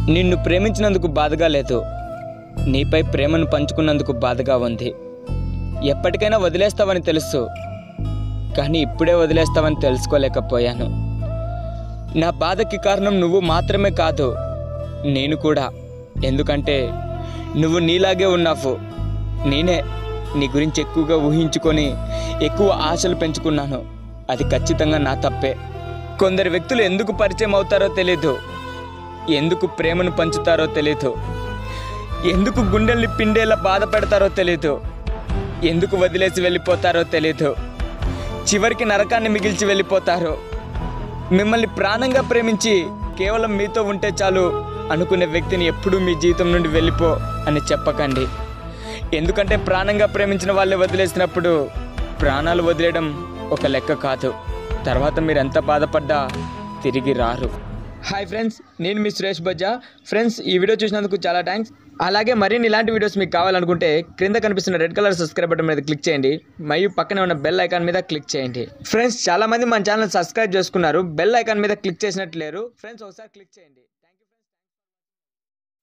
నిన్ను ప్రేమించినందుకు బాధగా లేదు నీపై ప్రేమను పంచుకున్నందుకు బాధగా ఉంది ఎప్పటికైనా వదిలేస్తావని తెలుసు కానీ ఇప్పుడే వదిలేస్తావని తెలుసుకోలేకపోయాను నా బాధకి కారణం నువ్వు మాత్రమే కాదు నేను కూడా ఎందుకంటే నువ్వు నీలాగే ఉన్నావు నేనే నీ గురించి ఎక్కువగా ఊహించుకొని ఎక్కువ ఆశలు పెంచుకున్నాను అది ఖచ్చితంగా నా తప్పే కొందరు వ్యక్తులు ఎందుకు పరిచయం అవుతారో తెలీదు ఎందుకు ప్రేమను పంచుతారో తెలీదు ఎందుకు గుండెల్ని పిండేలా బాధ పెడతారో తెలీదు ఎందుకు వదిలేసి వెళ్ళిపోతారో తెలీదు చివరికి నరకాన్ని మిగిల్చి వెళ్ళిపోతారు మిమ్మల్ని ప్రాణంగా ప్రేమించి కేవలం మీతో ఉంటే చాలు అనుకునే వ్యక్తిని ఎప్పుడూ మీ జీవితం నుండి వెళ్ళిపో అని చెప్పకండి ఎందుకంటే ప్రాణంగా ప్రేమించిన వాళ్ళే వదిలేసినప్పుడు ప్రాణాలు వదిలేయడం ఒక లెక్క కాదు తర్వాత మీరు ఎంత బాధపడ్డా తిరిగి రారు హాయ్ ఫ్రెండ్స్ నేను మీ సురేష్ బజ్జా ఫ్రెండ్స్ ఈ వీడియో చూసినందుకు చాలా థ్యాంక్స్ అలాగే మరిన్ని ఇలాంటి వీడియోస్ మీకు కావాలనుకుంటే క్రింద కనిపిస్తున్న రెడ్ కలర్ సబ్స్క్రైబ్ బటన్ మీద క్లిక్ చేయండి మరియు పక్కనే ఉన్న బెల్ ఐకాన్ మీద క్లిక్ చేయండి ఫ్రెండ్స్ చాలా మంది మన ఛానల్ సబ్స్క్రైబ్ చేసుకున్నారు బెల్ ఐకాన్ మీద క్లిక్ చేసినట్టు లేరు ఫ్రెండ్స్ ఒకసారి క్లిక్ చేయండి